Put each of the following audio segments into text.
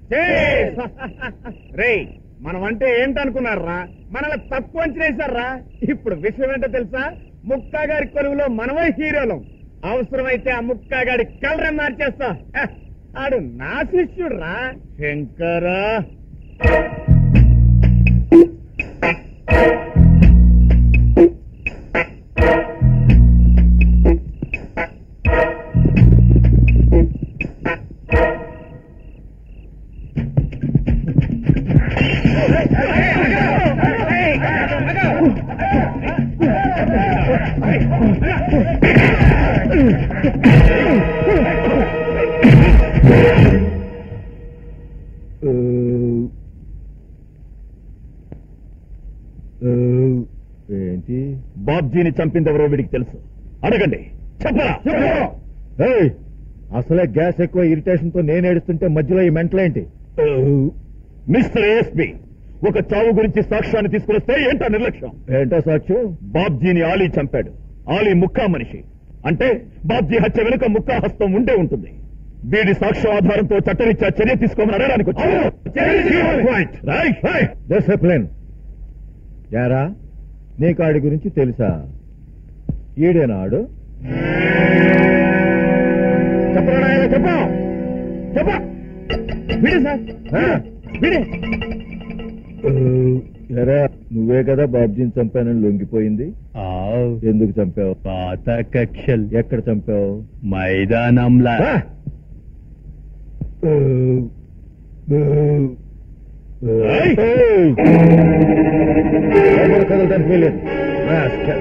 రే మనం అంటే ఏంటనుకున్నారా మనల్ని తక్కువ అంచనేశారా ఇప్పుడు విషయం ఏంటో తెలుసా ముక్కా గారి కొలువులో మనమే హీరోలం అవసరమైతే ఆ ముక్కా గారి కలరే మార్చేస్తా హ, ఆడు నా శిష్యుడు రా శంకరా ఏంటి బాబ్జీని చంపిందెవరో వీడికి తెలుసు అడగండి చెప్పరా ఏయ్, అసలే గ్యాస్ ఎక్కువ ఇరిటేషన్ తో నేను ఏడుస్తుంటే మధ్యలో ఈ మెంటలేంటి మిస్టర్ ఏఎస్పి ఒక చావు గురించి సాక్ష్యాన్ని తీసుకుని ఏంటా నిర్లక్ష్యం ఏంటో సాక్షి బాబ్జీని ఆలీ చంపాడు ఆలీ ముక్కా మనిషి అంటే బాబ్జీ హత్య వెనుక ముక్కా హస్తం ఉండే ఉంటుంది వీడి సాక్ష్యం ఆధారంతో చట్టరీత్యా చర్య తీసుకోమని అడగడానికి వచ్చాను. Right, right, right. డిసిప్లిన్ యారా నీకు ఆడి గురించి తెలుసా ఈడేనాడు చెప్పరా నాయనా, చెప్పు చెప్ప వీడే సార్ వీడే ఎరా నువ్వే కదా బాబ్జీని చంపానని లొంగిపోయింది ఎందుకు చంపావు పాత కక్షల్ ఎక్కడ చంపావు మైదానంలా ఏయ్! ఎవరు కదలడానికి వీలేదు Rascal.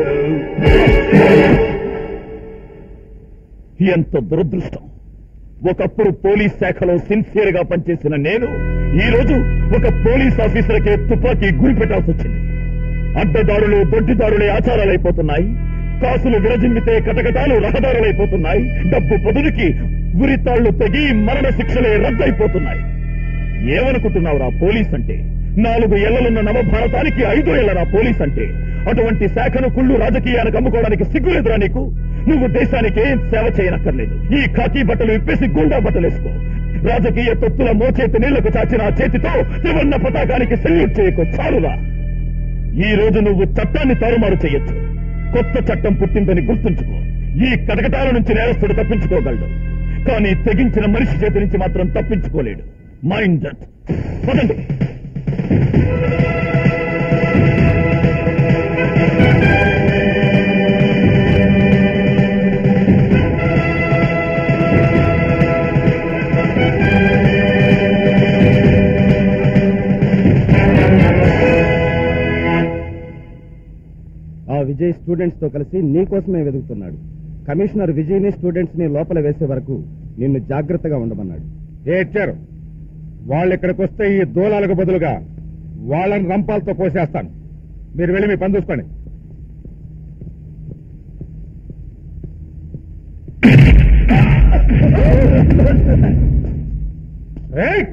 ఎంత దురదృష్టం ఒకప్పుడు పోలీస్ శాఖలో సిన్సియర్ గా పనిచేసిన నేను ఈ రోజు ఒక పోలీస్ ఆఫీసర్కే తుపాకీ గురి పెట్టాల్సి వచ్చింది అడ్డదారులు దొడ్డిదారులే ఆచారాలైపోతున్నాయి కాసులు విరజిమ్మితే కటకటాలు రహదారులైపోతున్నాయి డబ్బు పొదునికి ఉరితాళ్లు తెగి మరణ శిక్షలే రద్దయిపోతున్నాయి ఏమనుకుంటున్నావురా పోలీస్ అంటే నాలుగు ఏళ్లలున్న నవభారతానికి ఐదో ఏళ్లరా పోలీస్ అంటే అటువంటి శాఖను కుళ్ళు రాజకీయానికి అమ్ముకోవడానికి సిగ్గులేదురా నీకు నువ్వు దేశానికి ఏం సేవ చేయనక్కర్లేదు ఈ ఖాకీ బట్టలు ఇప్పేసి గుండా బట్టలు వేసుకో రాజకీయ తొత్తుల మోచేతి నీళ్లకు చాచిన ఆ చేతితో త్రివర్ణ పతాకానికి సెల్యూట్ చేయకు చాలురా ఈ రోజు నువ్వు చట్టాన్ని తారుమారు చేయొచ్చు కొత్త చట్టం పుట్టిందని గుర్తుంచుకో ఈ కటకటాల నుంచి నేరస్తుడు తప్పించుకోగలడు కానీ తెగించిన మనిషి చేతి నుంచి మాత్రం తప్పించుకోలేడు మైండ్ దట్ పదండి ఆ విజయ్ స్టూడెంట్స్ తో కలిసి నీ కోసమే వెతుకుతున్నాడు కమిషనర్ విజయ్ ని స్టూడెంట్స్ ని లోపల వేసే వరకు నిన్ను జాగ్రత్తగా ఉండమన్నాడు ఏడ్చారు వాళ్ళు ఇక్కడికి వస్తే ఈ దూలాలకు బదులుగా వాళ్ళని రంపాలతో కోసేస్తాను మీరు వెళ్ళి మీ పని చూసుకోండి ఏయ్!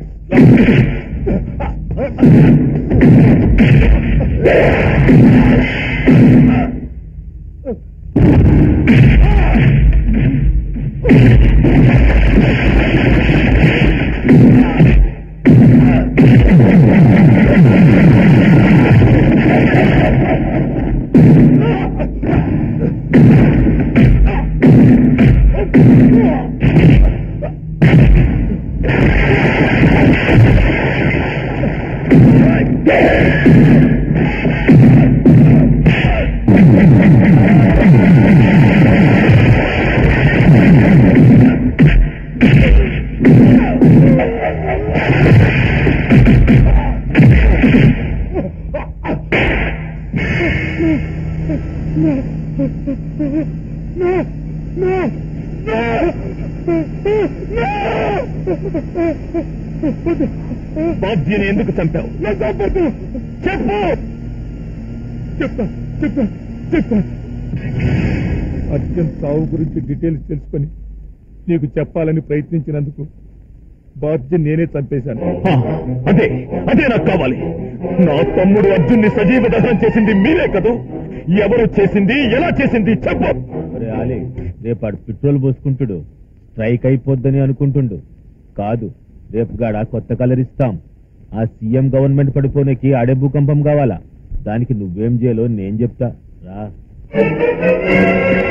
బాబ్జీని ఎందుకు చంపావు చెప్పు చెప్తా చెప్తా చెప్తా అర్జున్ సావు గురించి డీటెయిల్స్ తెలుసుకొని నీకు చెప్పాలని ప్రయత్నించినందుకు బాబ్జీ నేనే చంపేశాను ఆ, అదే అదే నాకు కావాలి నా తమ్ముడు అర్జున్ని సజీవ దహనం చేసింది మీరే కదూ ఎవరు చేసింది ఎలా చేసింది చెప్పు ఆలి రేపాడు పెట్రోల్ పోసుకుంటుడు స్ట్రైక్ అయిపోద్దని అనుకుంటుండు కాదు రేపు గాడ కొత్త కలర్ ఇస్తాం ఆ సీఎం గవర్నమెంట్ పడిపోనేకి ఆడే భూకంపం కావాలా దానికి నువ్వేం చేయాలో నేను చెప్తా రా